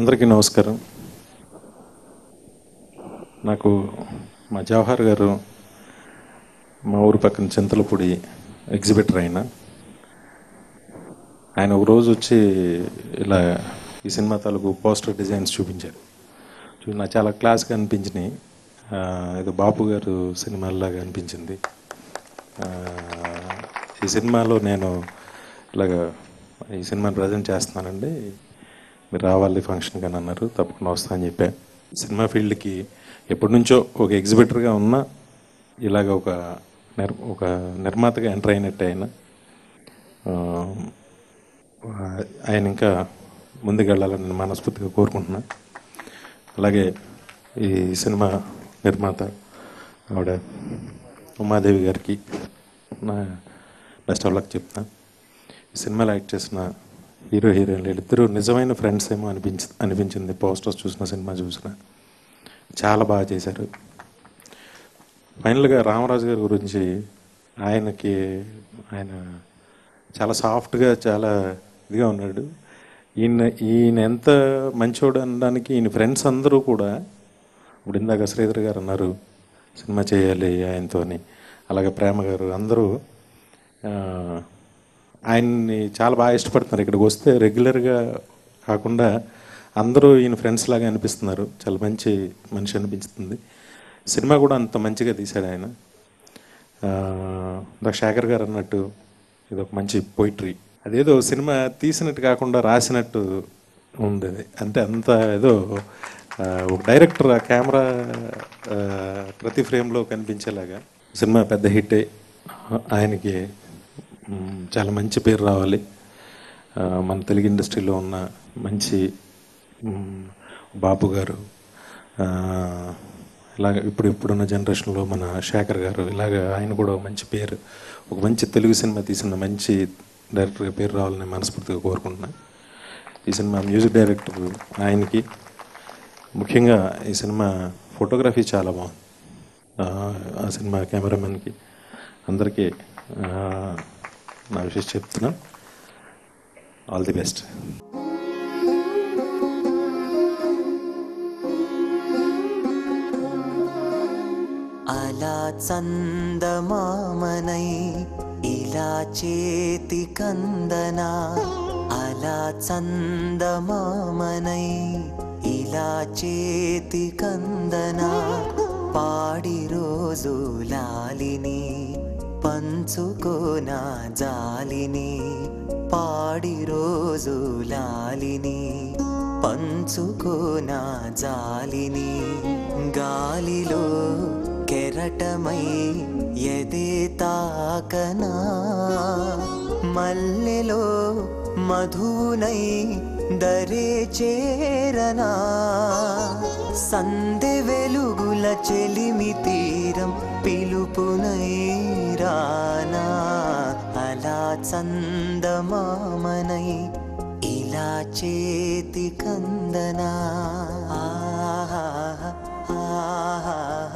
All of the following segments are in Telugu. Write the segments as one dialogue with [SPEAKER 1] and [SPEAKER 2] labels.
[SPEAKER 1] అందరికీ నమస్కారం నాకు మా జవహర్ గారు మా ఊరు పక్కన చింతలపూడి ఎగ్జిబిటర్ ఆయన ఆయన ఒక రోజు వచ్చి ఇలా ఈ సినిమా తాలూకు పోస్టర్ డిజైన్స్ చూపించారు చూ నాకు చాలా క్లాస్గా అనిపించినాయి ఆ, ఏదో బాపు గారు సినిమాలాగా అనిపించింది ఆ, ఈ సినిమాలో నేను ఇలాగ ఈ సినిమాని ప్రజెంట్ చేస్తున్నానండి మీరు రావాలి ఫంక్షన్కి అని అన్నారు తప్పకుండా వస్తా అని చెప్పా సినిమా ఫీల్డ్కి ఎప్పటి నుంచో ఒక ఎగ్జిబిటర్గా ఉన్నా ఇలాగ ఒక నిర్ ఒక నిర్మాతగా ఎంటర్ అయినట్టే ఆయన ఆ, ఆయన ఇంకా ముందుకు వెళ్ళాలని నేను మనస్ఫూర్తిగా కోరుకుంటున్నా అలాగే ఈ సినిమా నిర్మాత ఆవిడ ఉమాదేవి గారికి నా బెస్ట్ ఆఫ్ లక్ చెప్తున్నా ఈ సినిమాలో యాక్ట్ చేసిన హీరో హీరోయిన్లు ఇద్దరు నిజమైన ఫ్రెండ్స్ ఏమో అనిపించి అనిపించింది పోస్టర్స్ చూసిన సినిమా చూసిన చాలా బాగా చేశారు ఫైనల్గా రామరాజు గారి గురించి ఆయనకి ఆయన చాలా సాఫ్ట్గా చాలా ఇదిగా ఉన్నాడు ఈయన ఈయన ఎంత మంచోడు అనడానికి ఈయన ఫ్రెండ్స్ అందరూ కూడా ఇప్పుడు ఇందాక శ్రీధర్ గారు అన్నారు సినిమా చేయాలి ఆయనతో అని అలాగే ప్రేమ గారు అందరూ ఆ, ఆయన్ని చాలా బాగా ఇష్టపడుతున్నారు ఇక్కడికి వస్తే రెగ్యులర్గా కాకుండా అందరూ ఈయన ఫ్రెండ్స్ లాగా అనిపిస్తున్నారు చాలా మంచి మనిషి అనిపిస్తుంది సినిమా కూడా అంత మంచిగా తీశాడు ఆయన ఆ, ఇందాక శేఖర్ గారు అన్నట్టు ఇది ఒక మంచి పోయిటరీ అదేదో సినిమా తీసినట్టు కాకుండా రాసినట్టు ఉంది అది అంటే అంత ఏదో ఆ, ఒక డైరెక్టర్ ఆ కెమెరా ఆ, ప్రతి ఫ్రేమ్లో కనిపించేలాగా సినిమా పెద్ద హిట్ ఆయనకి మ్, చాలా మంచి పేరు రావాలి ఆ, మన తెలుగు ఇండస్ట్రీలో ఉన్న మంచి మ్, బాబు గారు ఆ, ఇలాగ ఇప్పుడు ఇప్పుడున్న జనరేషన్లో మన శేఖర్ గారు ఇలాగ ఆయన కూడా ఒక మంచి పేరు ఒక మంచి తెలుగు సినిమా తీసిన మంచి డైరెక్టర్గా పేరు రావాలని మనస్ఫూర్తిగా కోరుకుంటున్నాను ఈ సినిమా మ్యూజిక్ డైరెక్టర్ ఆయనకి ముఖ్యంగా ఈ సినిమా ఫోటోగ్రఫీ చాలా బాగుంది ఆ, ఆ సినిమా కెమెరామెన్కి అందరికీ ఆ, నా విషయం చెప్తున్నా ఆల్ ది బెస్ట్
[SPEAKER 2] అలా చందమామనై ఇలా చేతి కందనా అలా చందమామనై ఇలా చేతి కందనా పాడి రోజు లాలిని పంచుకోనా జాలిని పాడి రోజు లాలిని పంచుకోనా జాలిని గాలిలో కెరటమై ఎదే తాకనా మల్లెలో మధునై దరే చేరనా సందె వెలుగుల చెలిమి తీరం పిలుపునై రానా అలా చందమామనై ఇలా చేతి కందనా ఆహా, ఆహా,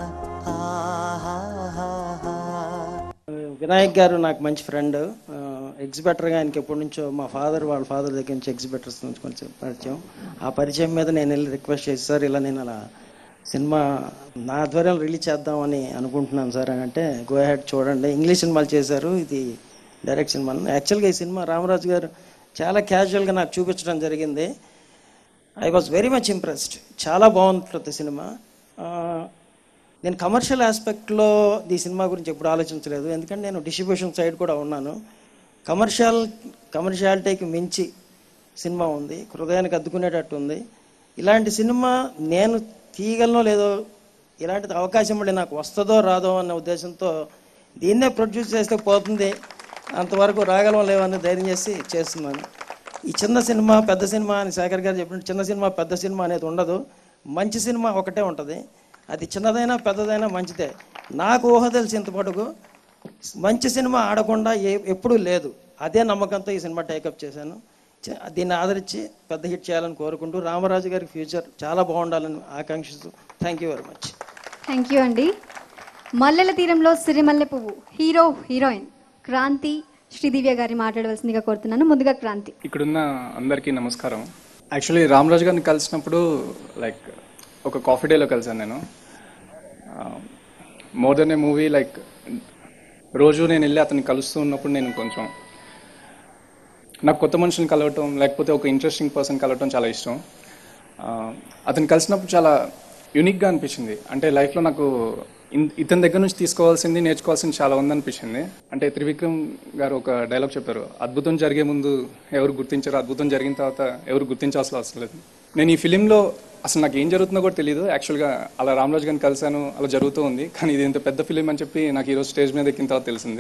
[SPEAKER 2] ఆహా.
[SPEAKER 3] వినాయక్ గారు నాకు మంచి ఫ్రెండ్ ఎగ్జిబిటర్గా ఆయనకి ఎప్పటి నుంచో మా ఫాదర్ వాళ్ళ ఫాదర్ దగ్గర నుంచి ఎగ్జిబిటర్స్ నుంచి కొంచెం పరిచయం ఆ పరిచయం మీద నేను వెళ్ళి రిక్వెస్ట్ చేసి సార్ ఇలా నేను అలా సినిమా నా ఆధ్వర్యంలో రిలీజ్ చేద్దామని అనుకుంటున్నాను సార్ అని అంటే గో హెడ్ చూడండి ఇంగ్లీష్ సినిమాలు చేశారు ఇది డైరెక్ట్ సినిమాలు యాక్చువల్గా ఈ సినిమా రామరాజు గారు చాలా క్యాజువల్గా నాకు చూపించడం జరిగింది I was very much impressed చాలా బాగుంది ప్రతి సినిమా ఆ, నేను కమర్షియల్ ఆస్పెక్ట్లో ఈ సినిమా గురించి ఎప్పుడు ఆలోచించలేదు ఎందుకంటే నేను డిస్ట్రిబ్యూషన్ సైడ్ కూడా ఉన్నాను కమర్షియల్ కమర్షియాలిటీకి మించి సినిమా ఉంది హృదయానికి అద్దుకునేటట్టు ఉంది ఇలాంటి సినిమా నేను తీయగలనో లేదో ఇలాంటిది అవకాశం మళ్ళీ నాకు వస్తుందో రాదో అన్న ఉద్దేశంతో దీన్నే ప్రొడ్యూస్ చేస్తే పోతుంది అంతవరకు రాగలం లేవని ధైర్యం చేసి చేస్తున్నాను ఈ చిన్న సినిమా పెద్ద సినిమా అని శేఖర్ గారు చెప్పినట్టు చిన్న సినిమా పెద్ద సినిమా అనేది ఉండదు మంచి సినిమా ఒకటే ఉంటుంది అది చిన్నదైనా పెద్దదైనా మంచిదే నాకు ఊహ తెలిసి ఇంత పడుగు మంచి సినిమా ఆడకుండా ఏ ఎప్పుడూ లేదు అదే నమ్మకంతో ఈ సినిమా టేకప్ చేశాను చ- దీన్ని ఆదరించి పెద్ద హిట్ చేయాలని కోరుకుంటూ రామరాజు గారి ఫ్యూచర్ చాలా బాగుండాలని ఆకాంక్షిస్తూ thank you very much
[SPEAKER 4] thank you అండి మల్లెల తీరంలో సిరిమల్లె పువ్వు హీరో హీరోయిన్ క్రాంతి శ్రీదివ్య గారి మాట్లాడవలసిందిగా కోరుతున్నాను ముందుగా క్రాంతి
[SPEAKER 5] ఇక్కడున్న అందరికీ నమస్కారం యాక్చువల్లీ రామరాజు గారిని కలిసినప్పుడు లైక్ ఒక కాఫీ డేలో కలిసాను నేను more than a movie like రోజు నేను వెళ్ళి అతన్ని కలుస్తూ ఉన్నప్పుడు నేను కొంచెం నాకు కొత్త మనుషుని కలవటం లేకపోతే ఒక ఇంట్రెస్టింగ్ పర్సన్ కలవటం చాలా ఇష్టం ఆ, అతను కలిసినప్పుడు చాలా యూనిక్గా అనిపించింది అంటే లైఫ్లో నాకు ఇన్- ఇతని దగ్గర నుంచి తీసుకోవాల్సింది నేర్చుకోవాల్సింది చాలా ఉందనిపించింది అంటే త్రివిక్రమ్ గారు ఒక డైలాగ్ చెప్పారు అద్భుతం జరిగే ముందు ఎవరు గుర్తించారు అద్భుతం జరిగిన తర్వాత ఎవరు గుర్తించాల్సిన అవసరం లేదు నేను ఈ ఫిలింలో అసలు నాకు ఏం జరుగుతుందో కూడా తెలియదు యాక్చువల్గా అలా రామరాజు గారిని కలిశాను అలా జరుగుతూ ఉంది కానీ ఇది ఇంత పెద్ద ఫిలిం అని చెప్పి నాకు ఈరోజు స్టేజ్ మీద ఎక్కిన తర్వాత తెలిసింది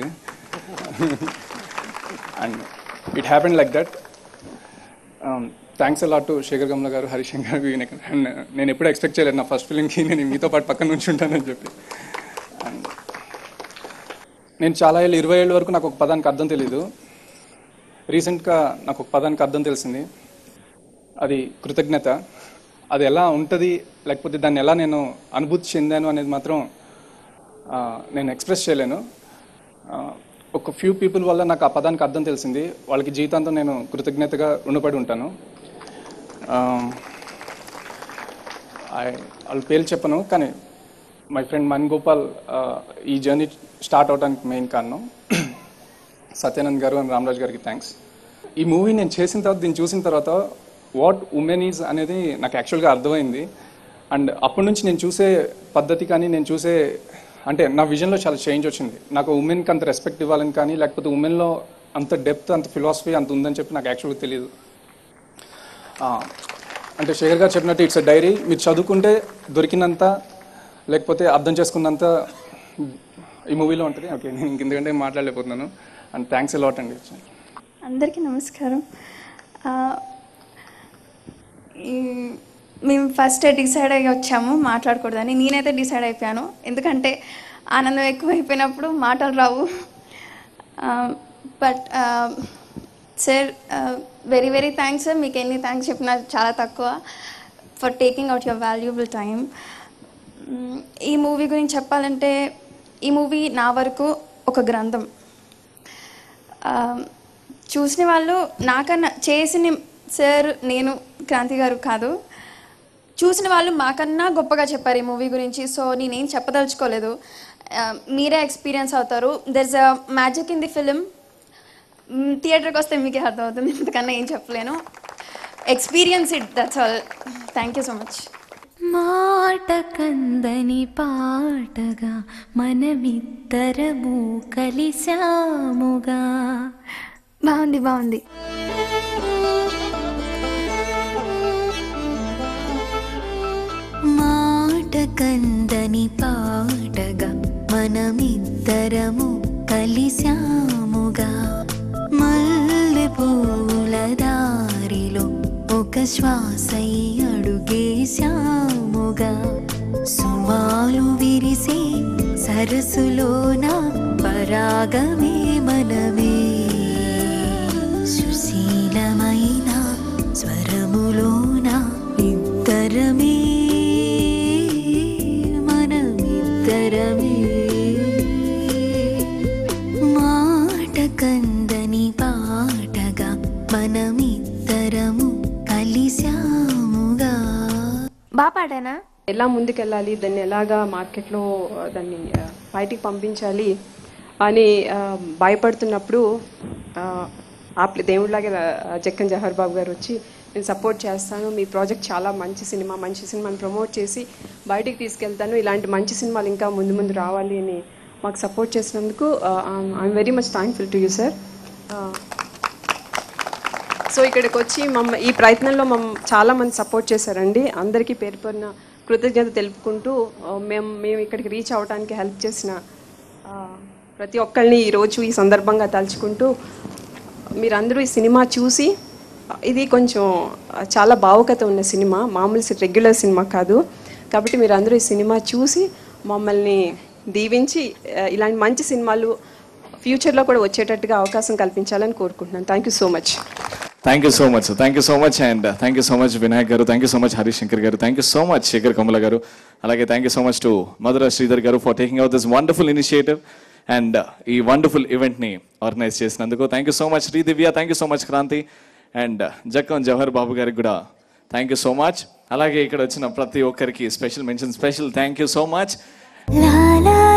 [SPEAKER 5] and it happen like that thanks a lot to Shekhar Kammula garu Harishankar గారు ఈయన అండ్ నేను ఎప్పుడు ఎక్స్పెక్ట్ చేయలేదు నా ఫస్ట్ ఫిలింకి నేను మీతో పాటు పక్కన నుంచి ఉంటానని చెప్పి And నేను చాలా ఏళ్ళు ఇరవై ఏళ్ళ వరకు నాకు ఒక పదానికి అర్థం తెలియదు రీసెంట్గా నాకు ఒక పదానికి అర్థం తెలిసింది అది కృతజ్ఞత అది ఎలా ఉంటుంది లేకపోతే దాన్ని ఎలా నేను అనుభూతి చెందాను అనేది మాత్రం ఆ, నేను ఎక్స్ప్రెస్ చేయలేను ఆ, ఒక ఫ్యూ పీపుల్ వల్ల నాకు ఆ పదానికి అర్థం తెలిసింది వాళ్ళకి జీవితాంతం నేను కృతజ్ఞతగా రుణపడి ఉంటాను ఆ, I- వాళ్ళ పేర్లు చెప్పను కానీ మై ఫ్రెండ్ మన్ గోపాల్ ఆ, ఈ జర్నీ స్టార్ట్ అవడానికి మెయిన్ కారణం సత్యానంద్ గారు అండ్ రామరాజ్ గారికి థ్యాంక్స్ ఈ మూవీ నేను చేసిన తర్వాత దీన్ని చూసిన తర్వాత వాట్ ఉమెన్ ఈజ్ అనేది నాకు యాక్చువల్గా అర్థమైంది అండ్ అప్పటి నుంచి నేను చూసే పద్ధతి కానీ నేను చూసే అంటే నా విజన్లో చాలా చేంజ్ వచ్చింది నాకు ఉమెన్కి అంత రెస్పెక్ట్ ఇవ్వాలని కానీ లేకపోతే ఉమెన్లో అంత డెప్త్ అంత ఫిలాసఫీ అంత ఉందని చెప్పి నాకు యాక్చువల్గా తెలియదు ఆ, అంటే శేఖర్ గారు చెప్పినట్టు ఇట్స్ డైరీ మీరు చదువుకుంటే దొరికినంత లేకపోతే అర్థం చేసుకున్నంత ఈ మూవీలో ఉంటుంది ఓకే నేను ఇంక ఎందుకంటే మాట్లాడలేకపోతున్నాను అండ్ థ్యాంక్స్ లాట్ అండి
[SPEAKER 6] అందరికీ నమస్కారం ఆ, ఈ- మేము ఫస్ట్ డిసైడ్ అయ్యి వచ్చాము మాట్లాడకూడదని నేనైతే డిసైడ్ అయిపోయాను ఎందుకంటే ఆనందం ఎక్కువ అయిపోయినప్పుడు మాటలు రావు but sir very very thanks sir మీకు ఎన్ని థ్యాంక్స్ చెప్పినా చాలా తక్కువ for taking out your valuable time ఈ మూవీ గురించి చెప్పాలంటే ఈ మూవీ నా వరకు ఒక గ్రంథం ఆ, చూసిన వాళ్ళు నాకన్నా చేసిన సార్ నేను క్రాంతి గారు కాదు చూసిన వాళ్ళు మాకన్నా గొప్పగా చెప్పారు ఈ మూవీ గురించి సో నేనేం చెప్పదలుచుకోలేదు ఆ, మీరే ఎక్స్పీరియన్స్ అవుతారు there is a magic in the film థియేటర్కి వస్తే మీకే అర్థమవుతుంది ఇంతకన్నా ఏం చెప్పలేను experience it that's all thank you so much
[SPEAKER 7] మాట కందని పాటగా మనమిద్దరము కలిశాముగా
[SPEAKER 6] బాగుంది బాగుంది
[SPEAKER 7] మాట కందని పాటగా మనమిద్దరము కలిశాముగా మల్లె పూల దారిలో ఒక శ్వాసై అడుగేశాముగా సుమాలు విరిసే సరస్సులోన పరాగమే మనమే సుశీలమైన స్వరములోన ఇద్దరమే మనమిద్దరమే మాట కందని పాటగా మనమిద్దరము కలిశాముగా
[SPEAKER 6] బాగా పాడానా
[SPEAKER 8] ఎలా ముందుకెళ్ళాలి దాన్ని ఎలాగా మార్కెట్లో ఆ, దాన్ని ఆ, బయటికి పంపించాలి అని ఆ, భయపడుతున్నప్పుడు ఆ, ఆప్లి దేవుడిలాగే ఆ, జక్కన్ జవహర్ బాబు గారు వచ్చి నేను సపోర్ట్ చేస్తాను మీ ప్రాజెక్ట్ చాలా మంచి సినిమా మంచి సినిమాని ప్రమోట్ చేసి బయటికి తీసుకెళ్తాను ఇలాంటి మంచి సినిమాలు ఇంకా ముందు ముందు రావాలి అని మాకు సపోర్ట్ చేసినందుకు I'm very much thankful to you sir so ఇక్కడికి వచ్చి మమ్మ ఈ ప్రయత్నంలో మమ్మ చాలా మంది సపోర్ట్ చేశారండి అందరికీ పేరు పేరున కృతజ్ఞత తెలుపుకుంటూ ఆ, మేము మేము ఇక్కడికి రీచ్ అవ్వడానికి హెల్ప్ చేసిన ఆ, ప్రతి ఒక్కరిని ఈరోజు ఈ సందర్భంగా తలుచుకుంటూ మీరందరూ ఈ సినిమా చూసి ఇది కొంచెం ఆ, చాలా భావుకత ఉన్న సినిమా మామూలు రెగ్యులర్ సినిమా కాదు కాబట్టి మీరు అందరూ ఈ సినిమా చూసి మమ్మల్ని దీవించి ఆ, ఇలాంటి మంచి సినిమాలు ఫ్యూచర్లో కూడా వచ్చేటట్టుగా అవకాశం కల్పించాలని కోరుకుంటున్నాను thank you so much
[SPEAKER 9] thank you so much thank you so much and thank you so much Vinayak garu thank you so much Harish Shankar garu thank you so much Shekhar Kamala garu అలాగే thank you so much to Madhura Sridhar garu for taking out this wonderful initiative and ఈ వండర్ఫుల్ ఈవెంట్ని ఆర్గనైజ్ చేసినందుకు thank you so much Shri Divya thank you so much Kranti and జక్కన్ Jawahar Babu గారికి కూడా థ్యాంక్ యూ సో మచ్ అలాగే ఇక్కడ వచ్చిన ప్రతి ఒక్కరికి special mention special thank you so much
[SPEAKER 7] La la